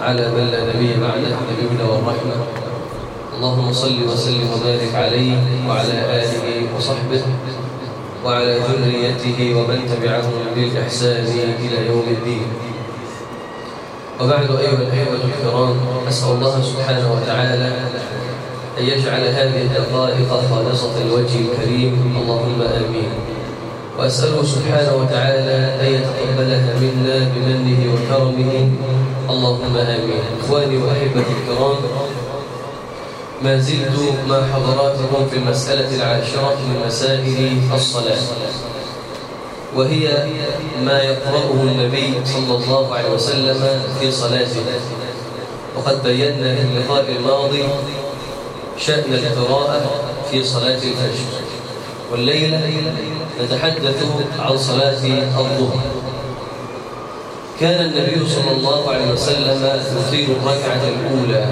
على من لا نبي بعده بالهدى والرحمة اللهم صل وسلم وبارك عليه وعلى آله وصحبه وعلى ذريته ومن تبعهم بالإحسان إلى يوم الدين وبعد أيها الأحبة الكرام أسأل الله سبحانه وتعالى أن يجعل هذه الدقائق خالصة الوجه الكريم اللهم آمين وأسأله سبحانه وتعالى أن يتقبلها منا بمنه وكرمه اللهم آمين إخواني وأحبتي الكرام ما زلت مع حضراتكم في المسألة العاشرة من مسائل الصلاة وهي ما يقرأه النبي صلى الله عليه وسلم في صلاته وقد بينا في اللقاء الماضي شأن القراءة في صلاة الفجر والليلة نتحدث عن صلاة الظهر كان النبي صلى الله عليه وسلم يطيل الركعة الأولى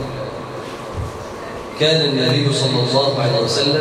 كان النبي صلى الله عليه وسلم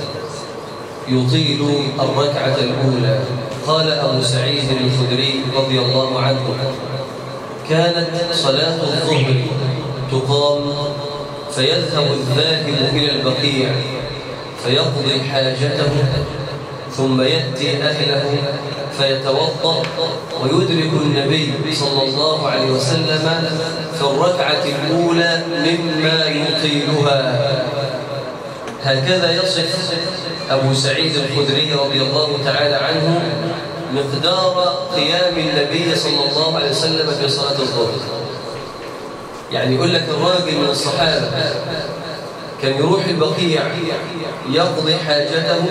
يطيل الركعة الأولى قال أبو سعيد الخدري رضي الله عنه كانت صلاة الظهر تقام فيذهب الذاهب إلى البقيع فيقضي حاجته ثم يأتي أهله فيتوضأ ويدرك النبي صلى الله عليه وسلم في الركعة الأولى مما يطيلها هكذا يصف أبو سعيد الخدري رضي الله تعالى عنه مقدار قيام النبي صلى الله عليه وسلم في صلاة الظهر يعني يقول لك الراجل من الصحابة كان يروح البقيع يقضي حاجته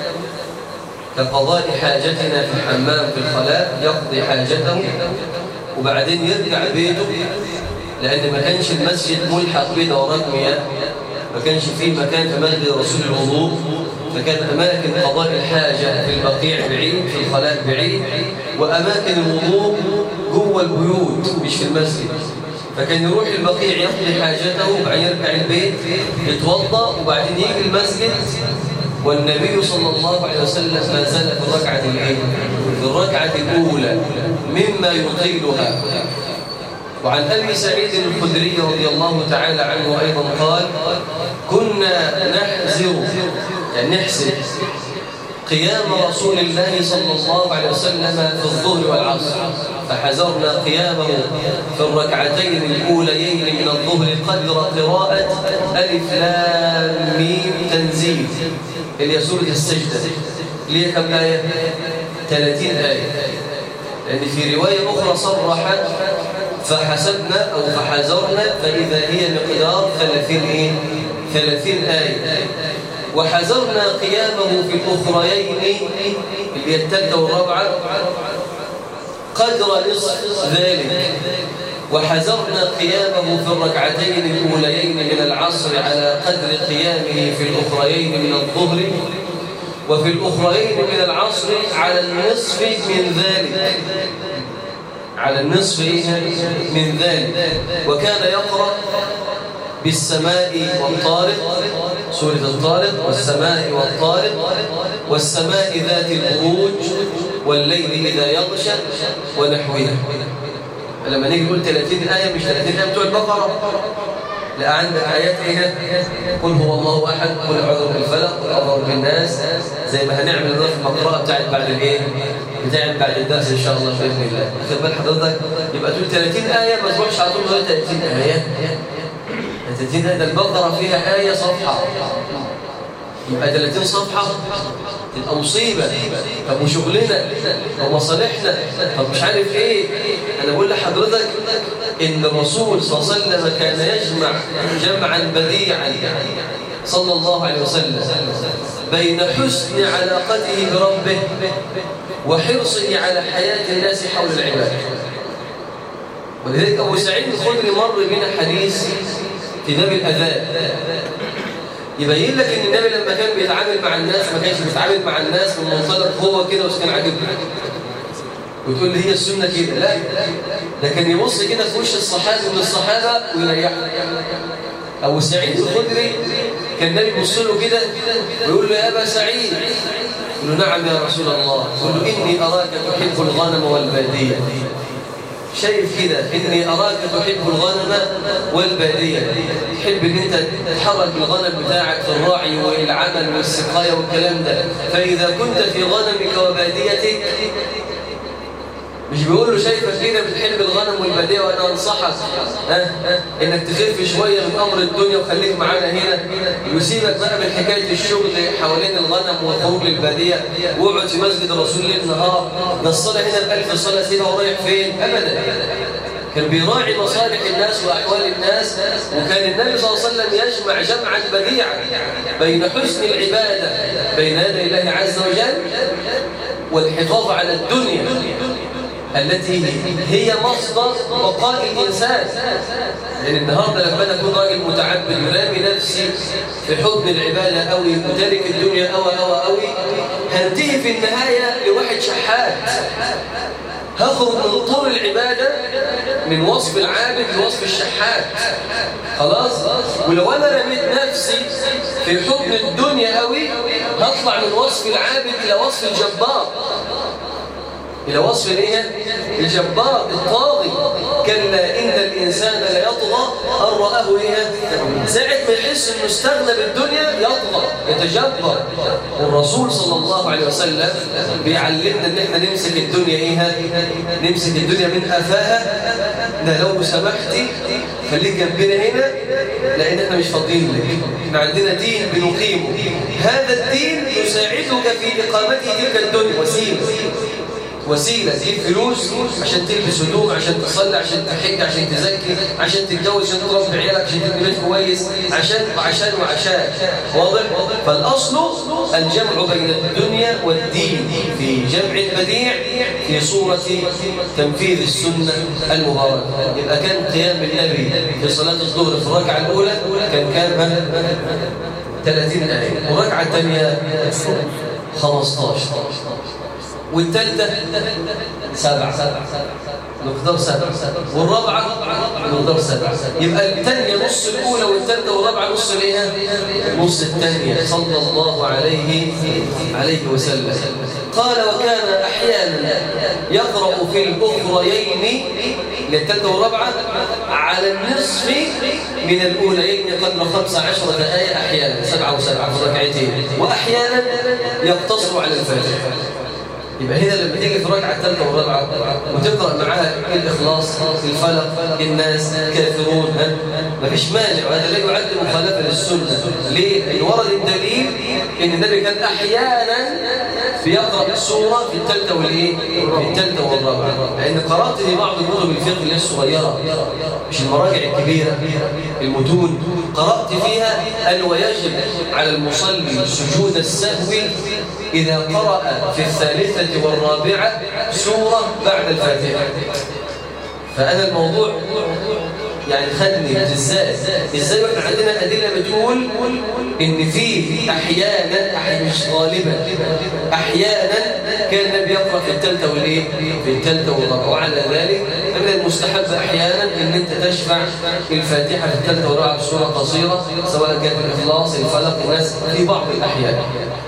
كقضاء حاجتنا في الحمام في الخلاء يقضي حاجته وبعدين يرجع بيته لأن ما كانش المسجد ملحق بدورات مياه ما كانش فيه مكان في مسجد رسول الوضوء فكان أماكن قضاء الحاجة في البقيع بعيد في الخلاء بعيد وأماكن الوضوء جوه البيوت مش في المسجد فكان يروح البقيع يقضي حاجته وبعدين يرجع البيت يتوضا وبعدين يجي المسجد والنبي صلى الله عليه وسلم ما زال في الركعة الايه؟ في الركعة الأولى مما يطيلها وعن أبي سعيد الخدري رضي الله تعالى عنه أيضا قال كنا نحزر يعني نحسب قيام رسول الله صلى الله عليه وسلم في الظهر والعصر فحذرنا قيامه في الركعتين الأوليين من الظهر قدر قراءة ألف لام ميم تنزيل اللي هي سورة السجدة اللي هي كم آية؟ 30 آية لأن في رواية أخرى صرحت فحسبنا أو فحذرنا فإذا هي مقدار 30 إيه؟ 30 آية وحذرنا قيامه في الأخريين اللي هي الثالثة والرابعة قدر نصف ذلك وحذرنا قيامه في الركعتين الأوليين من العصر على قدر قيامه في الأخريين من الظهر وفي الأخرين من العصر على النصف من ذلك على النصف من ذلك وكان يقرأ بالسماء والطارق سورة الطارق والسماء والطارق والسماء ذات البروج والليل إذا يغشى ونحوها لما نيجي نقول 30 آية مش 30 آية بتوع البقرة لا عندك آيات ايه قل هو الله أحد قل أعوذ بالفلق قل أعوذ بالناس زي ما هنعمل في المقرأة بتاعت بعد الايه بتاعت بعد الدرس إن شاء الله بإذن الله أخذ بال حضرتك يبقى تقول 30 آية ما تروحش على طول 30 آية 30 آية ده البقرة فيها آية صفحة يبقى 30 صفحة تبقى مصيبة طب وشغلنا طب مصالحنا طب مش عارف ايه انا بقول لحضرتك ان الرسول صلى الله عليه وسلم كان يجمع جمعا بديعا صلى الله عليه وسلم بين حسن علاقته بربه وحرصه على حياة الناس حول العباد ولذلك أبو سعيد الخدري مر بنا حديث في باب الأذان يبين لك ان النبي لما كان بيتعامل مع الناس ما كانش بيتعامل مع الناس من منطلق هو كده وكان عاجبني وتقول لي هي السنه كده لا ده كان يبص كده في وش الصحابي من الصحابه ويريحه ابو سعيد الخدري كان النبي يبص له كده ويقول له يا ابا سعيد يقول له نعم يا رسول الله يقول له اني اراك تحب الغنم والباديه شايف كده إني أراك تحب الغنم والبادية تحب إن أنت تحرك الغنم بتاعك في الراعي والعمل والسقاية والكلام ده فإذا كنت في غنمك وباديتك مش بيقول له شايفك كده بتحب الغنم والباديه وانا انصحك ها ها انك تخف شويه من امر الدنيا وخليك معانا هنا يسيبك بقى من حكايه الشغل حوالين الغنم والخروج للباديه واقعد في مسجد الرسول ليل نهار ده الصلاه هنا بألف صلاه سيبها ورايح فين ابدا كان بيراعي مصالح الناس وأحوال الناس وكان النبي صلى الله عليه وسلم يجمع جمعا بديعا بين حسن العبادة بين يدي الله عز وجل والحفاظ على الدنيا التي هي مصدر بقاء الإنسان لأن النهاردة لما أنا أكون راجل متعبد ورامي نفسي في حضن العبادة أوي وتارك الدنيا أوي أوي أوي هنتهي في النهاية لواحد شحات هخرج من طول العبادة من وصف العابد لوصف الشحات خلاص ولو أنا رميت نفسي في حضن الدنيا قوي هطلع من وصف العابد إلى وصف الجبار إلى وصف الايه الجبار الطاغي كلا إن الإنسان ليطغى أن رآه إيه ساعة ما يحس إنه استغنى بالدنيا يطغى يتجبر والرسول صلى الله عليه وسلم بيعلمنا إن إحنا نمسك الدنيا إيه نمسك الدنيا من أفاها ده لو سمحتي خليك جنبنا هنا لأن إحنا مش فاضيين لك إحنا عندنا دين بنقيمه هذا الدين يساعدك في إقامته تلك الدنيا وسيلة وسيلة تجيب فلوس عشان تلبس هدوم عشان تصلي عشان تحج عشان تزكي عشان تتجوز عشان تربي عيالك عشان تبني بيت كويس عشان وعشان وعشان واضح فالاصل الجمع بين الدنيا والدين في جمع البديع في صورة تنفيذ السنة المباركة يبقى كان قيام النبي في صلاة الظهر في الركعة الأولى كان كام 30 آية والركعة الثانية 15 والثالثة سبعة مقدار سبعة والرابعة مقدار سبعة يبقى الثانية نص الأولى والثالثة والرابعة نص الإيه؟ نص الثانية صلى الله عليه عليه وسلم قال وكان أحيانا يقرأ في الأخريين للثالثة والرابعة على النصف من الأوليين قدر خمس عشرة آية أحيانا سبعة وسبعة في ركعتين وأحيانا يقتصر على الفاتحة يبقى هنا لما تيجي في الركعه الثالثه والرابعه وتقرا معاها الاخلاص الفلق الناس كافرون مفيش مانع وهذا لا يعد مخالفه للسنه ليه؟ لان ورد الدليل ان النبي كان احيانا بيقرا السوره في الثالثه والايه؟ في الثالثه والرابعه لان قرات في بعض كتب الفقه اللي هي الصغيره مش المراجع الكبيره المتون قرات فيها ان ويجب على المصلي سجود السهو إذا قرأ في الثالثة والرابعة سورة بعد الفاتحة فأنا الموضوع يعني خدني بالذات ازاي واحنا عندنا ادله بتقول ان في احيانا احيانا مش غالبا احيانا كان النبي يقرا في الثالثه والايه في الثالثه والرابعه وعلى ذلك فمن المستحب احيانا ان انت تشفع الفاتحه في الثالثه والرابعه بسوره قصيره سواء كانت الاخلاص الفلق الناس في بعض الاحيان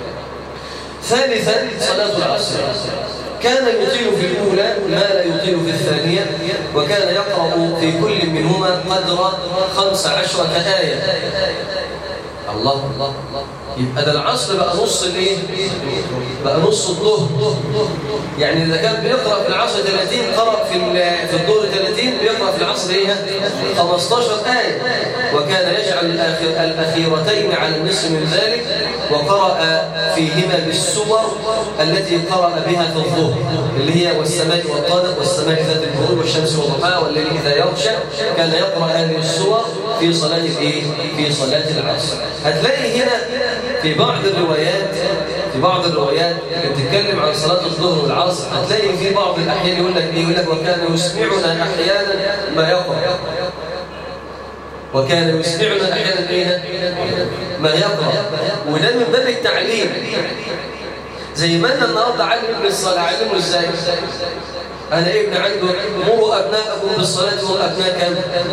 ثالثا صلاة العصر كان يطيل في الأولى ما لا يطيل في الثانية وكان يقرأ في كل منهما قدر خمس عشرة آية الله الله يبقى ده العصر بقى نص الايه بقى نص الظهر يعني اذا كان بيقرا في العصر 30 قرأ في في الظهر 30 بيقرا في العصر ايه 15 آية وكان يجعل الآخر الأخيرتين على النصف من ذلك وقرأ فيهما بالسور التي قرأ بها في الظهر اللي هي والسماء والطارق والسماء ذات البروج والشمس والضحى والليل إذا يغشى كان يقرأ هذه السور في صلاة الايه في صلاة العصر هتلاقي هنا في بعض الروايات في بعض الروايات اللي بتتكلم عن صلاة الظهر والعصر هتلاقي في بعض الأحيان يقول لك إيه يقول لك وكان يسمعنا أحيانا ما يقرأ وكان يسمعنا أحيانا إيه ما يقرأ وده من باب التعليم زي ما أنا النهارده علم بالصلاة علمه إزاي أنا ابن عنده مروا أبناءكم بالصلاة وأبناء كم؟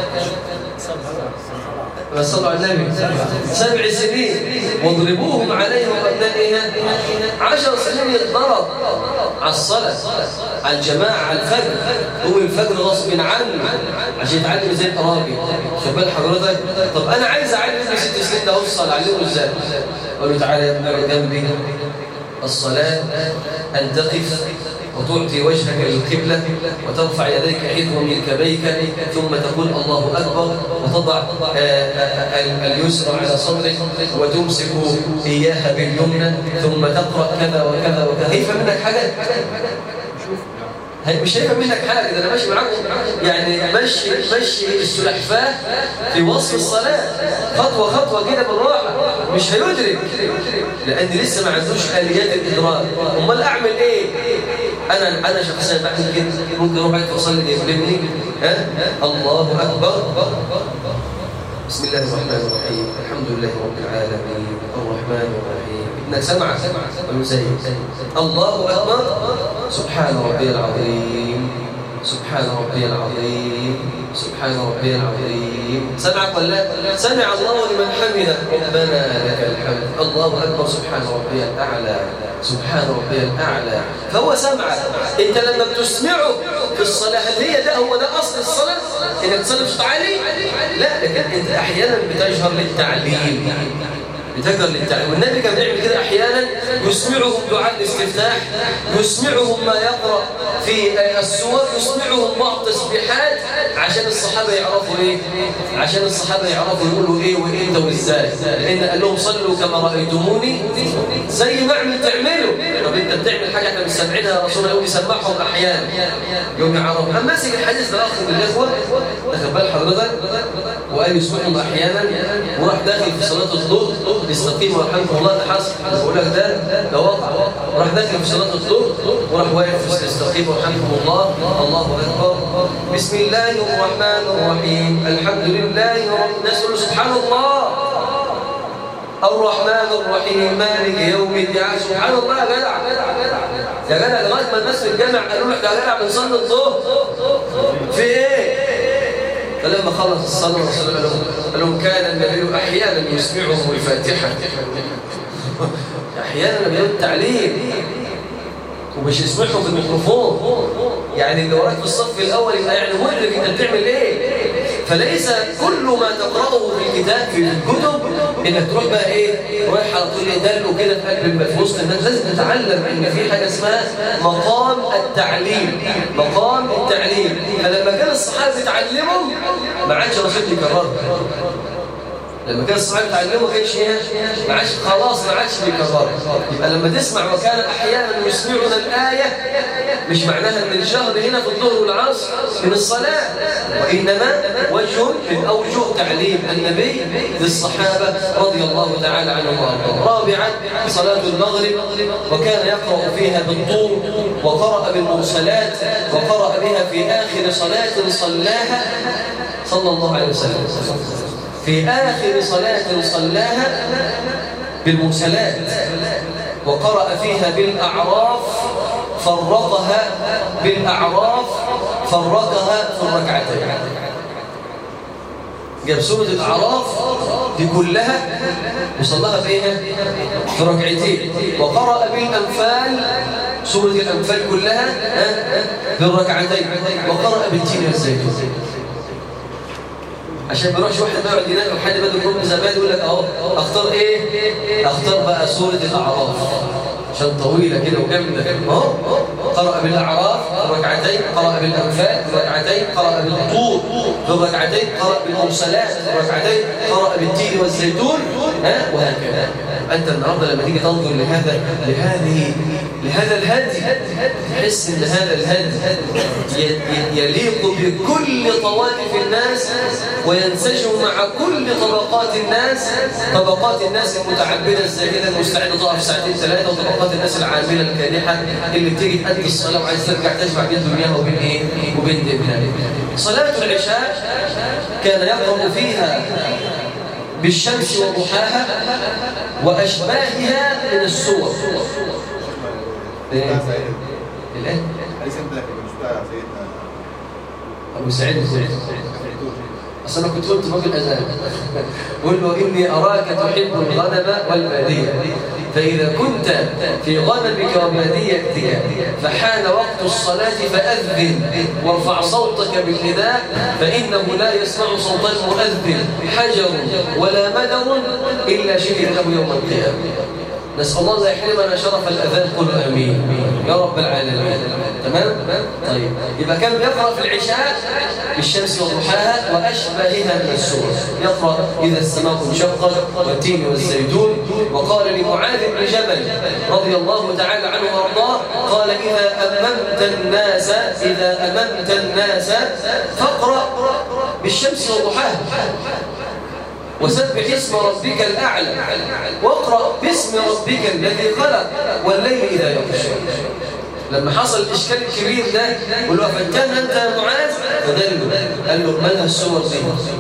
صلوا على النبي سبع سنين واضربوهم عليهم أبنائها عشر سنين يتضرب على الصلاة على الجماعة على الفجر هو الفجر غصب عنه عشان يتعلم ازاي القرابي خد بال حضرتك طب انا عايز اعلم ابني ست سنين ده اوصل اعلمه ازاي اقول له تعالى يا ابني جنبي الصلاة أن تقف وتعطي وجهك للقبلة وترفع يديك حذو منكبيك ثم تقول الله أكبر وتضع آه، آه، اليسرى على صدرك وتمسك إياها باليمنى ثم تقرأ كذا وكذا وكذا هيفهم منك حاجة هي مش هيفهم منك حاجة ده أنا ماشي معاكم يعني مشي مشي السلحفاة في وصف الصلاة خطوة خطوة كده بالراحة مش هيدرك لأن لسه ما عندوش آليات الإدراك أمال أعمل إيه؟ أنا أنا شخصيا بعمل كده ممكن أروح أصلي لابني ها الله أكبر بسم الله الرحمن الرحيم الحمد لله رب العالمين الرحمن الرحيم ابنك سمع ويسيب الله أكبر سبحان ربي العظيم سبحان ربي العظيم سبحان ربي العظيم سمعك ولا لا سمع الله لمن حمده ربنا لك الحمد الله أكبر سبحان ربي الأعلى سبحان ربي الأعلى فهو سمعك أنت لما بتسمعه في الصلاة هل هي ده هو ده أصل الصلاة إنك تصلي بصوت عالي لا لكن أنت أحيانا بتجهر للتعليم بتجهر للتعليم والنبي كان بيعمل كده أحيانا يسمعهم دعاء الاستفتاح يسمعهم ما يقرأ في السور يسمعهم بعض تسبيحات عشان الصحابة يعرفوا ايه عشان الصحابة يعرفوا يقولوا ايه وإيه وازاي لأن قال لهم صلوا كما رأيتموني زي ما اعمل تعملوا طب انت بتعمل حاجة احنا مش سامعينها يا رسول الله يسمعهم أحيانا يوم يعرفوا أما ماسك الحديث ده أخ بالإخوة دخل بال حضرتك وقال يسمعهم أحيانا وراح داخل في صلاة الظهر يستقيم ورحمه الله ده حصل بقول لك ده ده واقع وراح داخل في صلاة الظهر وراح واقف يستقيم ورحمه الله الله أكبر بسم الله الرحمن الرحيم الحمد لله رب الناس سبحان الله الرحمن الرحيم مالك يوم الدين سبحان الله يا جدع يا جدع لغايه ما الناس في الجامع قالوا لك يا جدع بنصلي الظهر في ايه فلما خلص الصلاه والسلام لهم قال لهم كان النبي احيانا يسمعهم الفاتحه احيانا بيقول التعليم ومش يسمعهم في الميكروفون يعني اللي وراك في الصف الاول يبقى يعني مدرك انت بتعمل ايه فليس كل ما تقرأه في الكتاب في الكتب انك تروح بقى ايه رايح على طول دلو كده في قلب في وسط الناس لازم تتعلم ان في حاجه اسمها مقام التعليم مقام التعليم فلما كان الصحابه يتعلموا ما عادش رسول يكررها لما كان الصحابه يتعلموا ما كانش ايه ما عادش خلاص ما عادش بيكررها يبقى لما تسمع وكان احيانا يسمعنا الايه مش معناها ان الجهر هنا في الظهر والعصر من الصلاه وانما وجه من اوجه تعليم النبي للصحابه رضي الله تعالى عنهم وارضاهم رابعا صلاه المغرب وكان يقرا فيها بالطور وقرا بالمرسلات وقرا بها في اخر صلاه صلاها صلى الله عليه وسلم في آخر صلاة صلاها بالمرسلات وقرأ فيها بالأعراف فرقها بالأعراف فرقها في الركعتين جاب سورة الأعراف دي كلها وصلها فيها في ركعتين وقرأ بالأنفال سورة الأنفال كلها في الركعتين وقرأ بالتين والزيتون عشان ما يروحش واحد بقى يقعد ينام لحد بدل يكون زمان يقول لك اهو اختار ايه اختار بقى سوره الاعراف عشان طويله كده وجامده اهو قرأ بالأعراف ركعتين قرأ بالأنفال ركعتين قرأ بالطور ركعتين قرأ بالمرسلات ركعتين قرأ بالتين والزيتون ها وهكذا أنت النهاردة لما تيجي تنظر لهذا لهذه لهذا الهدي تحس ان هذا الهدي يليق بكل طوائف الناس وينسجم مع كل طبقات الناس طبقات الناس المتعبدة الزاهدة المستعدة تقف ساعتين ثلاثة وطبقات الناس العاملة الكادحة اللي بتيجي تأدي الصلاة وعايز ترجع تجمع بين دنياها وبين ايه وبين دينها صلاة العشاء كان يقرأ فيها بالشمس وضحاها وأشباهها من الصور ايه؟ الآن؟ يا سيدنا أبو سعيد الخدري أصل أنا كنت قلت فوق الأذان قل له إني أراك تحب الغنم والبادية فإذا كنت في غنمك وباديتك فحان وقت الصلاة فأذن وارفع صوتك بالنداء فإنه لا يسمع صوت المؤذن حجر ولا مدر إلا شهد له يوم القيامة نسأل الله لا يحرمنا شرف الأذان قل أمين يا رب العالمين تمام؟ طيب يبقى كان يقرأ في العشاء بالشمس وضحاها وأشبهها من السور يقرأ إذا السماء انشقت والتين والزيتون وقال لمعاذ بن جبل رضي الله تعالى عنه وارضاه قال إذا أممت الناس إذا أممت الناس فاقرأ بالشمس وضحاها وسبح اسم ربك الأعلى واقرأ باسم ربك الذي خلق والليل إذا يغشى لما حصل الإشكال الكبير ده قال له فانتهى أنت يا معاذ فدله قال له مالها السور دي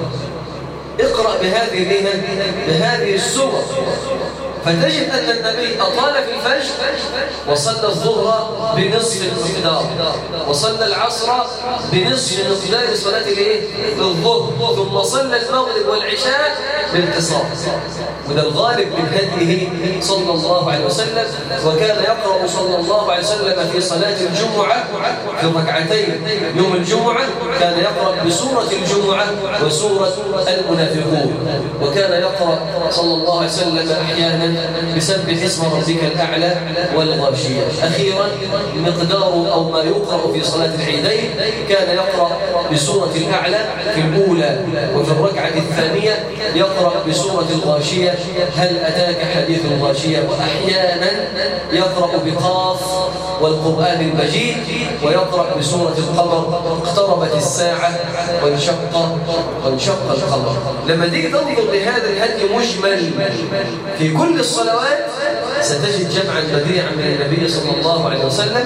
اقرأ بهذه الايه بهذه السور فتجد أن النبي أطال في الفجر وصلى الظهر بنصف المقدار وصلى العصر بنصف مقدار صلاة الايه الظهر ثم صلى المغرب والعشاء بالقصار وده الغالب من هديه صلى الله عليه وسلم وكان يقرأ صلى الله عليه وسلم في صلاة الجمعة في ركعتين يوم الجمعة كان يقرأ بسورة الجمعة وسورة المنافقون وكان يقرأ صلى الله عليه وسلم أحيانا بسبح اسم ربك الأعلى والغاشية أخيرا مقدار أو ما يقرأ في صلاة العيدين كان يقرأ بسورة الأعلى في الأولى وفي الركعة الثانية يقرأ بسورة الغاشية هل أتاك حديث الغاشية وأحيانا يقرأ بقاف والقرآن المجيد ويقرأ بسورة القمر اقتربت الساعة وانشق وانشق القمر لما تيجي تنظر لهذا الهدي مجمل في كل الصلوات ستجد جمعا بديعا من النبي صلى الله عليه وسلم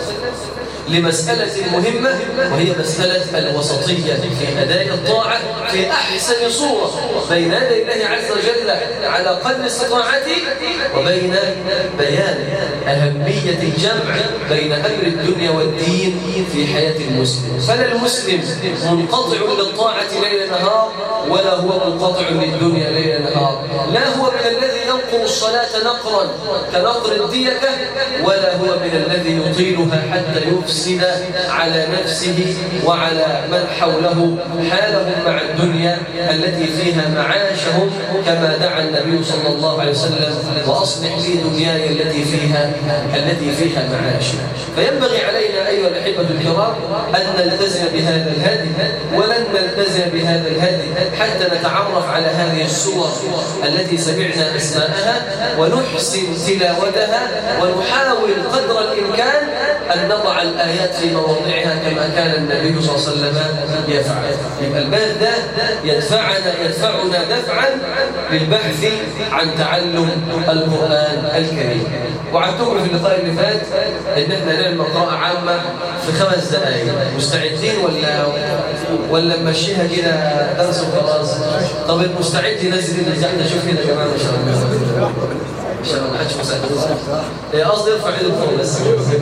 لمسألة مهمة وهي مسألة الوسطية في أداء الطاعة في أحسن صورة بين يدي الله عز وجل على قدر استطاعته وبين بيان أهمية الجمع بين أمر الدنيا والدين في حياة المسلم فلا المسلم منقطع للطاعة ليل نهار ولا هو منقطع للدنيا ليل نهار لا هو من الذي ينقر الصلاة نقرا كنقر الديكة ولا هو من الذي يطيلها حتى يفسد على نفسه وعلى من حوله حالهم مع الدنيا التي فيها معاشهم كما دعا النبي صلى الله عليه وسلم وأصلح لي دنياي التي فيها التي فيها معاشي فينبغي علينا أيها الأحبة الكرام أن نلتزم بهذا الهدي ولن نلتزم بهذا الهدي حتى نتعرف على هذه السور التي سمعنا أسماءها ونحسن تلاوتها ونحاول قدر الإمكان أن نضع الآيات في مواضعها كما كان النبي صلى الله عليه وسلم يفعل يبقى الباب ده يدفعنا يدفعنا دفعا للبحث عن تعلم القرآن الكريم وعدتكم في اللقاء اللي فات ان احنا نعمل قراءة عامة في خمس دقائق مستعدين ولا ولا نمشيها كده درس وخلاص طب المستعد ينزل اللي تحت شوف هنا يا جماعه ما شاء الله ما شاء الله ما حدش مساعد قصدي ارفع ايدك فوق بس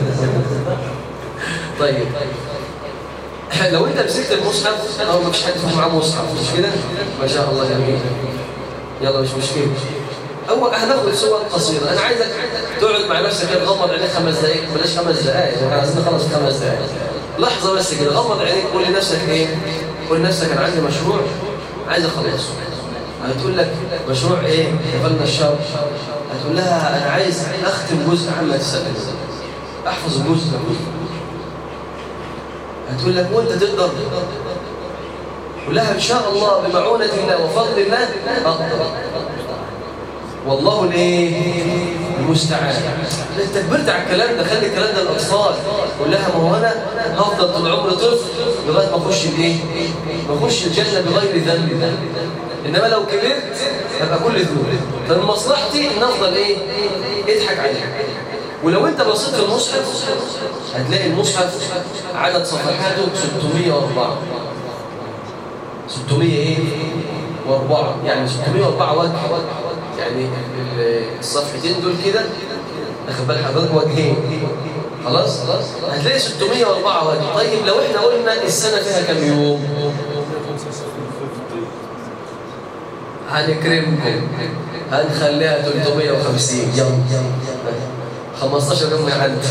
طيب لو انت مسكت المصحف او ما فيش حد فيكم معاه مصحف مش كده ما شاء الله جميل يلا مش مشكله اول هناخد صور قصيره انا عايزك تقعد مع نفسك كده غمض عينيك خمس دقائق بلاش خمس دقائق احنا عايزين نخلص في خمس دقائق لحظه بس كده غمض عينيك قول لنفسك ايه قول لنفسك انا عندي مشروع عايز اخلصه هتقول لك مشروع ايه قبلنا الشر هتقول لها انا عايز اختم جزء عما تسلم احفظ الجزء ده هتقول لك وانت تقدر قول لها ان شاء الله بمعونة الله وفضل الله اقدر والله الايه المستعان انت كبرت على الكلام ده خلي الكلام ده للاطفال قول لها ما هو انا هفضل طول عمري طفل لغايه ما اخش الايه ما اخش الجنه بغير ذنب انما لو كبرت هبقى كل ذنوب فمن مصلحتي ان افضل ايه اضحك عليها ولو انت بصيت في المصحف هتلاقي المصحف عدد صفحاته 604 600 ايه واربعة يعني 604 وجه يعني الصفحتين دول كده اخد بال حضرتك وجهين خلاص هتلاقي 604 واجب طيب لو احنا قلنا السنة فيها كم يوم هنكرمكم هنخليها 350 يلا 15 يوم يا عند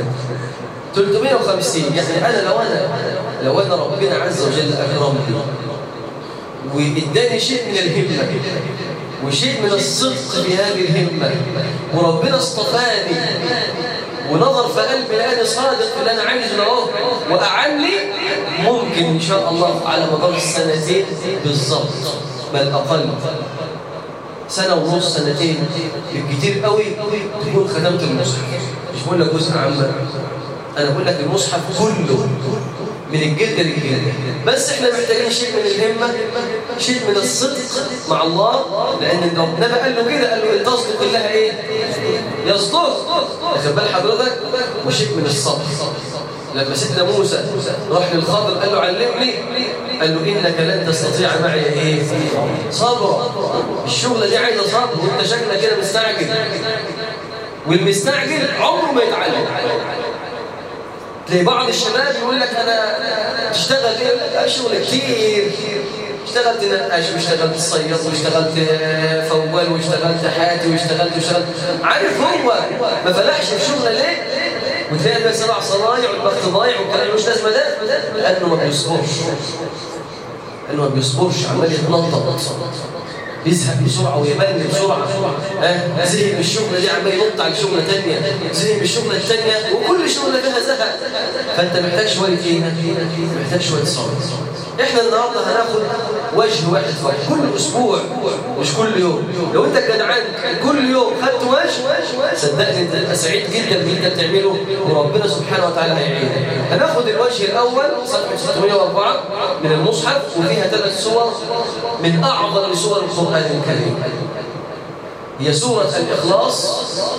350 يعني انا لو انا لو انا ربنا عز وجل اكرمني واداني شيء من الهمه وشيء من الصدق في هذه الهمه وربنا اصطفاني ونظر في قلبي لاني صادق في اللي انا عايزه اهو واعني ممكن ان شاء الله على مدار السنتين بالظبط بل اقل سنة ونص سنتين بالكتير قوي تكون ختمت المصحف مش بقول لك جزء عامة أنا بقول لك المصحف كله من الجلد للجلد بس احنا محتاجين شيء من الهمة شيء من الصدق مع الله لأن ربنا قال له كده قال له إن تصدق الله إيه؟ يصدق واخد بال حضرتك وشيء من الصبر لما سيدنا موسى راح للخضر قال له علمني قال له إنك لن تستطيع معي إيه؟ صبرا الشغلة دي عايزة صبر وانت شكلك كده مستعجل والمستعجل عمره ما يتعلم تلاقي بعض الشباب يقول لك أنا تشتغل إيه؟ شغل كتير اشتغلت نقاش واشتغلت صياد واشتغلت فوال واشتغلت حاتي واشتغلت واشتغلت عارف هو ما فلحش في شغله ليه؟ وتلاقي ده سبع صنايع والبخت ضايع والكلام مش لازمه ده لانه ما بيصبرش لانه ما بيصبرش عمال يتنطط بيزهق بسرعه ويمل بسرعه ها زهق من الشغله دي عمال ينط على شغله ثانيه زهق من الشغله الثانيه وكل شغله فيها زهق فانت محتاج شويه ايه؟ محتاج شويه صبر احنا النهارده هناخد وجه واحد فقط كل اسبوع مش كل يوم لو انت جدعان كل يوم خدت وجه صدقني انت تبقى سعيد جدا باللي انت بتعمله وربنا سبحانه وتعالى هيعينك هناخد الوجه الاول صفحه 604 من المصحف وفيها ثلاث صور من اعظم سور القران الكريم هي سوره الاخلاص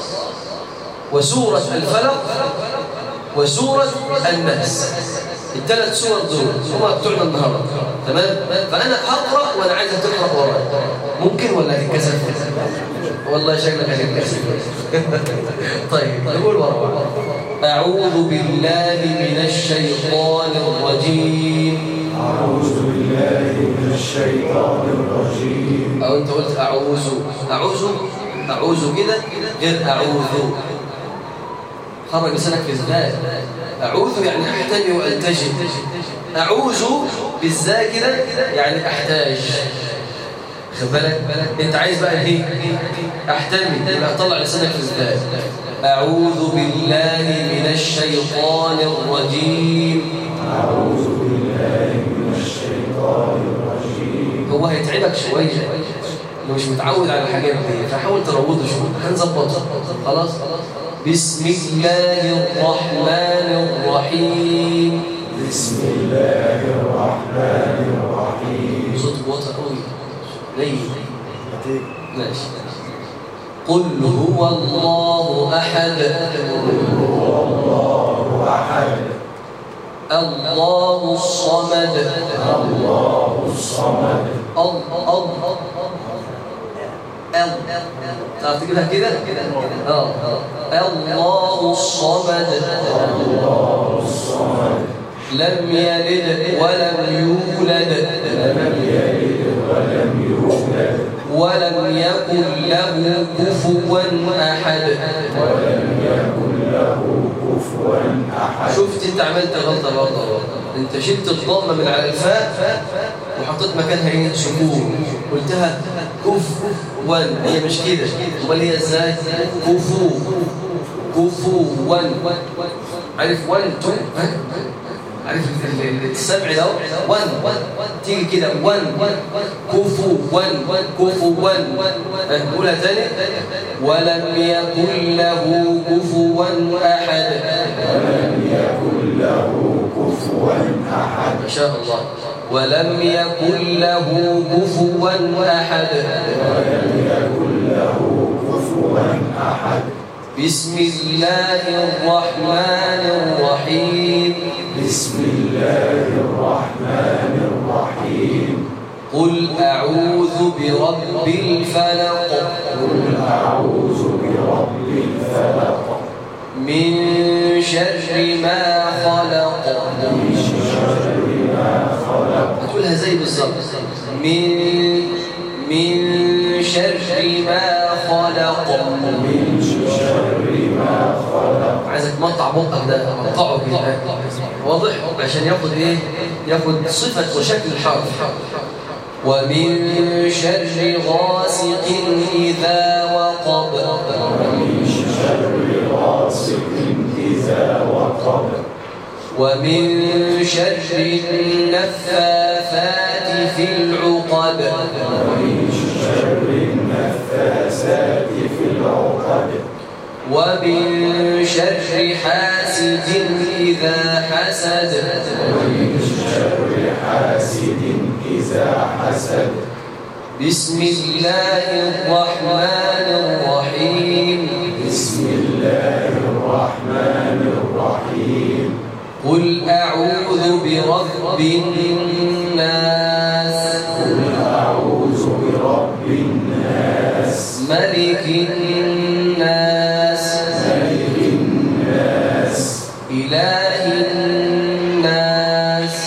وسوره الفلق وسوره الناس الثلاث سور دول هم بتوعنا النهارده تمام فانا هقرا وانا عايزك تقرا ورايا ممكن ولا هتتكسف والله شكلك هتتكسف طيب نقول ورا اعوذ بالله من الشيطان الرجيم أعوذ بالله من الشيطان الرجيم او انت قلت اعوذ اعوذ اعوذ كده غير اعوذ خرج لسانك في زبال أعوذ يعني أحتمي وألتجي أعوذ بالذاكرة يعني أحتاج خد بالك أنت عايز بقى إيه أحتمي يبقى أطلع لسانك في زبال أعوذ بالله من الشيطان الرجيم أعوذ بالله من الشيطان الرجيم هو هيتعبك شوية لو مش متعود على الحاجات دي فحاول تروضه شوية هنظبطه خلاص بسم الله الرحمن الرحيم بسم الله الرحمن الرحيم صوت واطي قوي ليه ماشي قل هو الله احد هو الله أحد الله الصمد الله الصمد الله الله تعرف تجيبها كده اه الله الصمد الله الصمد لم يلد ولم يولد لم يلد ولم يولد ولم يكن له كفوا احد ولم يكن له كفوا أحد شفت انت عملت غلطه برضه انت شلت الضمه من على الفاء وحطيت مكانها ايه سكون قلتها كف وان هي مش كده امال هي ازاي كفو كفو وان عارف وان تو ها؟ عارف ال- ال- السبع ده وان تيجي كده وان كفو وان كفو وان ها، نقولها تاني ولم يكن له كفوا احد ولم يكن له كفوا أحد ما شاء الله ولم يكن له كفوا أحد ولم يكن له كفوا أحد بسم الله الرحمن الرحيم بسم الله الرحمن الرحيم قل أعوذ برب الفلق قل أعوذ برب الفلق من شر ما خلق هتقولها زي بالظبط من من شر ما خلق من شر ما خلق عايزك تمطع بقك ده قطعه كده واضح عشان ياخد ايه ياخد صفه وشكل الحرف ومن شر غاسق اذا وقب ومن شر غاسق إذا وقب ومن شر النفاثات في العقد ومن شر النفاسات في العقد ومن شر حاسد إذا حسد ومن شر حاسد إذا حسد بسم الله الرحمن الرحيم بسم الله الرحمن الرحيم قل أعوذ برب الناس قل أعوذ برب الناس ملك الناس ملك الناس إله الناس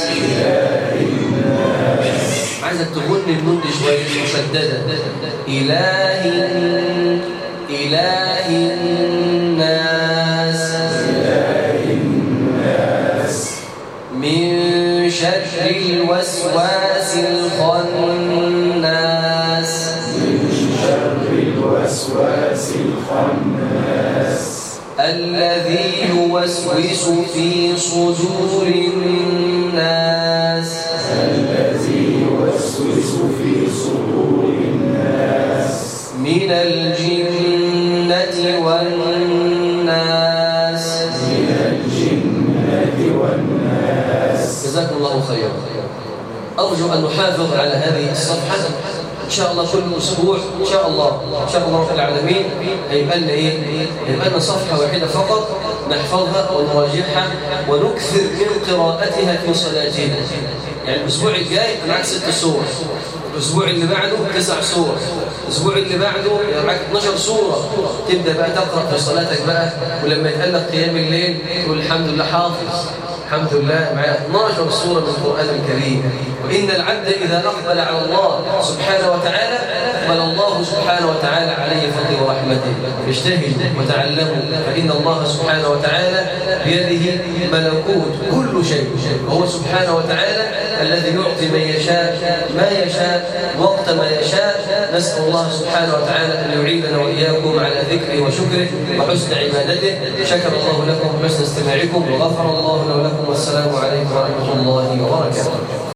عايزك تغن النون دي شوية مشددة إله إله الناس من شر الوسواس الخناس شر الوسواس الخناس الذي يوسوس في صدور الناس الذي يوسوس في صدور الناس من الجنة والناس من الجنة والناس جزاكم الله خيرا أرجو أن نحافظ على هذه الصفحة إن شاء الله كل أسبوع إن شاء الله إن شاء الله رب العالمين هيبقى لنا إيه؟ هيبقى لنا صفحة واحدة فقط نحفظها ونراجعها ونكثر من قراءتها في صلاتنا يعني الأسبوع الجاي معك ست سور الأسبوع اللي بعده تسع سور الأسبوع اللي بعده معك 12 سورة تبدأ بقى تقرأ في صلاتك بقى ولما يتقلق قيام الليل تقول الحمد لله حافظ الحمد لله معايا 12 سورة من القرآن الكريم وإن العبد إذا أقبل على الله سبحانه وتعالى أقبل الله سبحانه وتعالى عليه فضله ورحمته اجتهدوا وتعلموا فإن الله سبحانه وتعالى بيده ملكوت كل شيء وهو سبحانه وتعالى الذي يعطي من يشاء ما يشاء وقت ما يشاء نسأل الله سبحانه وتعالى أن يعيننا وإياكم على ذكره وشكره وحسن عبادته شكر الله لكم حسن استماعكم وغفر الله لنا ولكم والسلام عليكم ورحمة الله وبركاته